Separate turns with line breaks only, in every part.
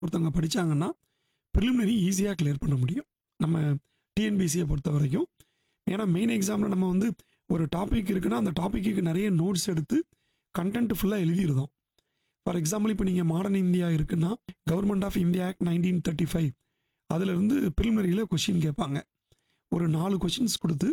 ஒருத்தவங்க படிச்சாங்கன்னா, பிரிலிமினரி ஈஸியா கிளியர் பண்ண முடியும். நம்ம டிஎன்பிஎஸ்சிய பொறுத்த வரைக்கும். ஏன்னா மெயின் எக்ஸாம்ல நம்ம வந்து ஒரு டாபிக் இருக்குன்னா, அந்த டாபிக்குக்கு நெறைய நோட்ஸ் எடுத்து கன்டென்ட் ஃபுல்லா எழுதிருதோம். ஃபார் எக்ஸாம்பிள் இப்ப நீங்க மாடர்ன் இந்தியா இருக்குன்னா, கவர்ன்மென்ட் ஆஃப் இந்தியா ஆக்ட் 1935 அதிலிருந்து பிரிலிமினரில கொஸ்டின் கேட்பாங்க. ஒரு 4 கொஸ்டின்ஸ் குடுத்து,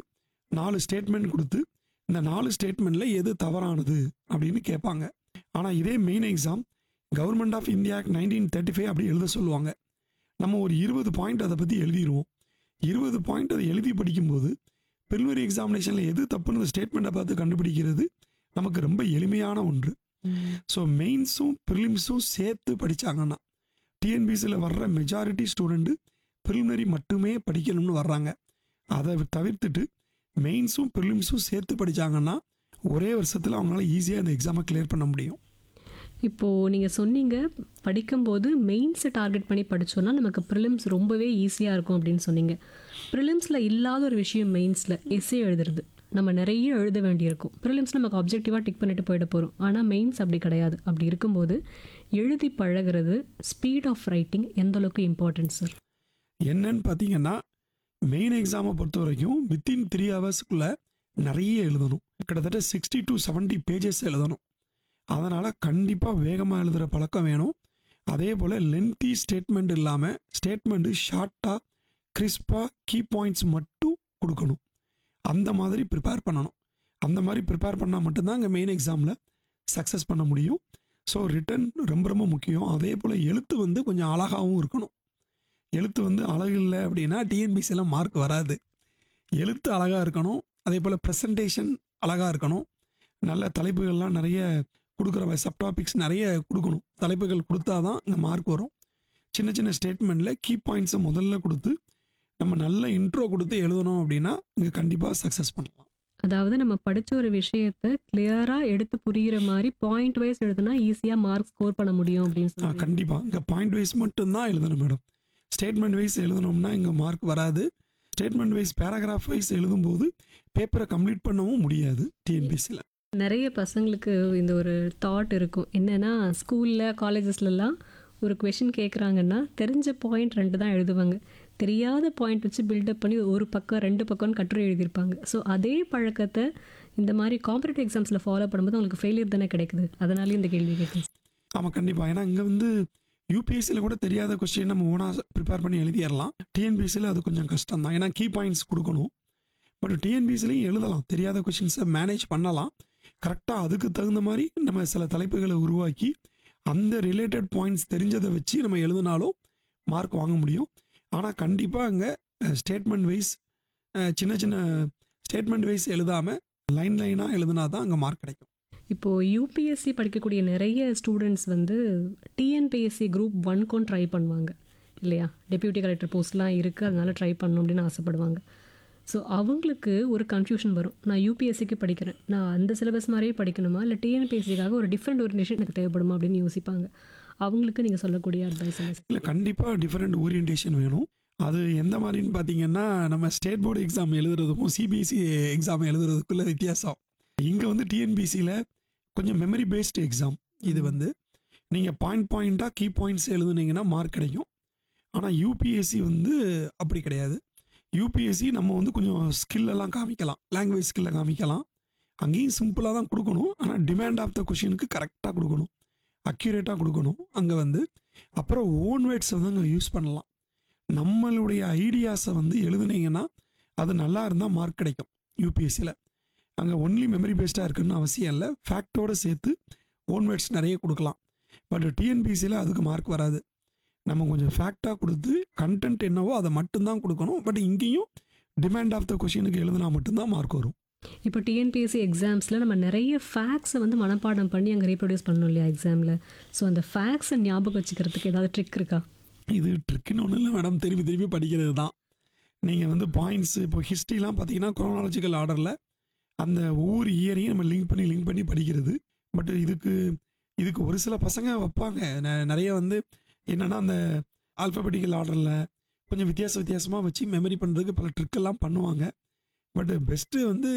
4 ஸ்டேட்மென்ட் குடுத்து, இந்த 4 ஸ்டேட்மென்ட்ல எது தவறானது அப்படின்னு கேட்பாங்க. ஆனா இதே main exam government of India act 1935 அப்படி எழுத சொல்லுவாங்க. நம்ம ஒரு 20 பாயிண்ட் அத பத்தி எழுதிருவோம். 20 பாயிண்ட் அத எழுதி படிக்கும்போது, பிரிலிமினரி எக்ஸாமினேஷன்ல எது தப்புன்னு அந்த ஸ்டேட்மென்ட்ட பார்த்து கண்டுபிடிக்கிறது நமக்கு ரொம்ப எளிமையான ஒன்று.
ம்.
ஸோ மெயின்ஸும், பிரிலிம்ஸும் சேர்த்து படிச்சாங்கன்னா, டிஎன்பிஎஸ்சில வர்ற மெஜாரிட்டி ஸ்டூடண்ட் பிரிலிமினரி மட்டுமே படிக்கணும்னு வர்றாங்க. அத தவிர்த்துட்டு மெயின்ஸும், பிரிலிம்ஸும் சேர்த்து படிச்சாங்கன்னா, ஒரே வருஷத்துல அவங்களால ஈஸியா இந்த எக்ஸாம கிளியர் பண்ண முடியும்.
இப்போ நீங்க சொன்னீங்க, படிக்கும்போது மெயின்ஸ டார்கெட் பண்ணி படிச்சோம்னா, நமக்கு பிரிலிம்ஸ் ரொம்பவே ஈஸியா இருக்கும் அப்படின்னு சொன்னீங்க. பிரிலிம்ஸ்ல இல்லாத ஒரு விஷயம் மெயின்ஸ்ல எஸ்ஸே எழுதுறது. நம்ம நெறைய எழுத வேண்டியிருக்கும். பிரிலிம்ஸ் நமக்கு ஆப்ஜெக்டிவா டிக் பண்ணிட்டு போயிட போறோம். ஆனா மெயின்ஸ் அப்படி கிடையாது. அப்படி இருக்கும்போது, எழுதி பழகுறது, ஸ்பீட் ஆஃப் ரைட்டிங் எந்த அளவுக்கு இம்பார்ட்டன்ட் சார்?
என்னன்னு பார்த்தீங்கன்னா, மெயின் எக்ஸாம பொறுத்தவரைக்கும் வித்தின் 3 ஹவர்ஸ்க்குள்ள நெறைய எழுதணும். கிட்டத்தட்ட 60 டூ 70 பேஜஸ் எழுதணும். அதனால கண்டிப்பா வேகமா எழுதுற பழக்கம் வேணும். அதேபோல லென்த்தி ஸ்டேட்மென்ட் இல்லாம, ஸ்டேட்மென்ட் ஷார்ட்டா, கிரிஸ்பா, கீ பாயிண்ட்ஸ் மட்டும் குடுக்கணும். அந்த மாதிரி பிரிப்பேர் பண்ணணும். அந்த மாரி பிரிப்பேர் பண்ணா மட்டும் தான் அங்க மெயின் எக்ஸாம்ல சக்சஸ் பண்ண முடியும். ஸோ ரிட்டன் ரொம்ப ரொம்ப முக்கியம். அதேபோல எழுத்து வந்து கொஞ்சம் அழகாவும் இருக்கணும். எழுத்து வந்து அழகு இல்ல அப்படின்னா டிஎன்பிஎஸ்சில மார்க் வராது. எழுத்து அழகா இருக்கணும். அதேபோல பிரசன்டேஷன் அழகா இருக்கணும். நல்ல தலைப்புகள்லாம் நெறைய குடுக்குற சப் டாபிக்ஸ் நெறைய குடுக்கணும். தலைப்புகள் குடுத்தா தான் இங்க மார்க் வரும். சின்ன சின்ன ஸ்டேட்மென்ட்ல கீ பாயிண்ட்ஸ முதல்ல குடுத்து, நம்ம நல்ல இன்ட்ரோ குடுத்து எழுதுனோம் அப்படின்னா, இங்க கண்டிப்பா சக்சஸ் பண்ணலாம்.
அதாவது நம்ம படிச்ச ஒரு விஷயத்த கிளியரா எடுத்து புரியிற மாரி பாயிண்ட் வைஸ் எழுதுனா ஈஸியா மார்க் ஸ்கோர் பண்ண முடியும் அப்படின்னு
ஆ
சொல்றீங்க.
கண்டிப்பா. இங்க பாயிண்ட் வைஸ் மட்டும் தான் எழுதணும் மேடம். ஸ்டேட்மென்ட் வைஸ் எழுதுனோம்னா இங்க மார்க் வராது. ஸ்டேட்மென்ட் வைஸ் பேராகிராஃப் வைஸ் எழுதும்போது பேப்பர கம்ப்ளீட் பண்ணவும் முடியாது டிஎன்பிஎஸ்சில.
நெறைய பசங்களுக்கு இந்த ஒரு தாட் இருக்கும். என்னன்னா, ஸ்கூல்ல, காலேஜஸ்லலாம் ஒரு கொஸ்டின் கேட்குறாங்கன்னா, தெரிஞ்ச பாயிண்ட் 2 தான் எழுதுவாங்க. தெரியாத பாயிண்ட் வச்சு பில்டப் பண்ணி ஒரு பக்கம், 2 பக்கம்னு கட்டுரை எழுதியிருப்பாங்க. ஸோ அதே பழக்கத்த இந்த மாரி காம்படிட்டிவ் எக்ஸாம்ஸ்ல ஃபாலோ பண்ணும்போது அவங்களுக்கு ஃபெயிலியர் தானே கிடைக்குது. அதனாலயே இந்த கேள்வி கேட்டேன்.
ஆமா கண்டிப்பா. ஏன்னா இங்க வந்து யுபிஎஸ்சில கூட தெரியாத கொஸ்டின் நம்ம ஓனா பிரிப்பேர் பண்ணி எழுதிறலாம். டிஎன்பிஎஸ்சில அது கொஞ்சம் கஷ்டம் தான். ஏன்னா கீ பாயிண்ட்ஸ் குடுக்கணும். பட் டிஎன்பிஎஸ்சிலயும் எழுதலாம். தெரியாத கொஸ்டின்ஸ மேனேஜ் பண்ணலாம். கரெக்ட்டா அதுக்கு தகுந்த மாரி நம்ம சில தலைப்புகள உருவாக்கி, அந்த ரிலேட்டட் பாயிண்ட்ஸ் தெரிஞ்சத வச்சு நம்ம எழுதுனாலும் மார்க் வாங்க முடியும். ஆனா கண்டிப்பா அங்க அ ஸ்டேட்மென்ட் வைஸ் அ சின்ன சின்ன ஸ்டேட்மென்ட் வைஸ் எழுதாம லைன் லைனா எழுதுனா தான் அங்க மார்க் கிடைக்கும்.
இப்போ யுபிஎஸ்சி படிக்கக்கூடிய நெறைய ஸ்டூடண்ட்ஸ் வந்து டிஎன்பிஎஸ்சி குரூப் 1க்கும் ட்ரை பண்ணுவாங்க. இல்லையா? டெப்யூட்டி கலெக்டர் போஸ்ட்லாம் இருக்கு. அதனால ட்ரை பண்ணணும் அப்படின்னு ஆசைப்படுவாங்க. ஸோ அவங்களுக்கு ஒரு கன்ஃப்யூஷன் வரும். நான் யுபிஎஸ்சிக்கு படிக்கிறேன். நான் அந்த சிலபஸ் மாரியே படிக்கணுமா? இல்ல டிஎன்பிஎஸ்சிக்காக ஒரு டிஃபரெண்ட் ஓரியன்டேஷன் எனக்கு தேவைப்படுமா? அப்படின்னு யோசிப்பாங்க. அவங்களுக்கு நீங்க சொல்லக்கூடிய அட்வைஸ் என்ன?
இல்ல கண்டிப்பா டிஃபரெண்ட் ஓரியன்டேஷன் வேணும். அது எந்த மாரின்னு பார்த்தீங்கன்னா, நம்ம ஸ்டேட் போர்டு எக்ஸாம் எழுதுறதுக்கும், சிபிஎஸ்இ எக்ஸாம் எழுதுறதுக்குள்ள வித்தியாசம். இங்க வந்து டிஎன்பிஎஸ்சில கொஞ்சம் மெமரி பேஸ்டு எக்ஸாம். இது வந்து நீங்க பாயிண்ட் பாயிண்ட்டா கீ பாயிண்ட்ஸ் எழுதுனீங்கன்னா மார்க் கிடைக்கும். ஆனா யுபிஎஸ்சி வந்து அப்படி கிடையாது. யுபிஎஸ்சி நம்ம வந்து கொஞ்சம் ஸ்கில் எல்லாம் காமிக்கலாம். லாங்குவேஜ் ஸ்கில்ல காமிக்கலாம். அங்கேயும் சிம்பிளா தான் குடுக்கணும். ஆனா டிமாண்ட் ஆஃப் த கொஸ்டினுக்கு கரெக்ட்டா குடுக்கணும். அக்யூரேட்டா குடுக்கணும். அங்க வந்து அப்புறம் ஓன் வேர்ட்ஸ வந்து அங்க யூஸ் பண்ணலாம். நம்மளுடைய ஐடியாஸ வந்து எழுதுனீங்கன்னா, அது நல்லா இருந்தா மார்க் கிடைக்கும் யுபிஎஸ்சில. அங்க ஒன்லி மெமரி பேஸ்டா இருக்குன்னு அவசியம் இல்ல. ஃபேக்ட்டோட சேர்த்து ஓன் வேர்ட்ஸ் நெறைய குடுக்கலாம். பட் டிஎன்பிஎஸ்சில அதுக்கு மார்க் வராது. நம்ம கொஞ்சம் ஃபேக்ட்டா குடுத்து, கன்டென்ட் என்னவோ அத மட்டும் தான் குடுக்கணும். பட் இங்கேயும் டிமாண்ட் ஆஃப் த கொஸ்டினுக்கு எழுதுனா மட்டும் தான் மார்க் வரும்.
இப்போ டிஎன்பிஎஸ்சி எக்ஸாம்ஸ்ல நம்ம நெறைய ஃபேக்ட்ஸ வந்து மனப்பாடம் பண்ணி அங்க ரீப்ரொடியூஸ் பண்ணணும் இல்லையா எக்ஸாம்ல? ஸோ அந்த ஃபேக்ட்ஸ ஞாபகம் வச்சுக்கிறதுக்கு ஏதாவது ட்ரிக் இருக்கா?
இது ட்ரிக்குன்னு ஒண்ணும் இல்ல மேடம். திருப்பி திருப்பி படிக்கிறது தான். நீங்க வந்து பாயிண்ட்ஸ் இப்போ ஹிஸ்டரிலாம் பார்த்தீங்கன்னா, குரோனாலஜிக்கல் ஆர்டர்ல அந்த ஒவ்வொரு இயரையும் நம்ம லிங்க் பண்ணி, லிங்க் பண்ணி படிக்கிறது. பட் இதுக்கு இதுக்கு ஒரு சில பசங்க வப்பாங்க. நெ நெறைய வந்து என்னன்னா, அந்த ஆல்ஃபபெட்டிக்கல் ஆர்டர்ல கொஞ்சம் வித்தியாச வித்தியாசமா வச்சு மெமரி பண்றதுக்கு பல ட்ரிக் எல்லாம் பண்ணுவாங்க. பட் பெஸ்ட்டு வந்து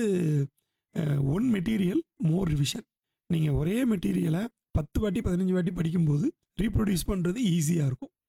uh one material more revision. நீங்க ஒரே மெட்டீரியல 10 வாட்டி, 15 வாட்டி படிக்கும்போது ரீப்ரொடியூஸ் பண்றது ஈஸியா இருக்கும்.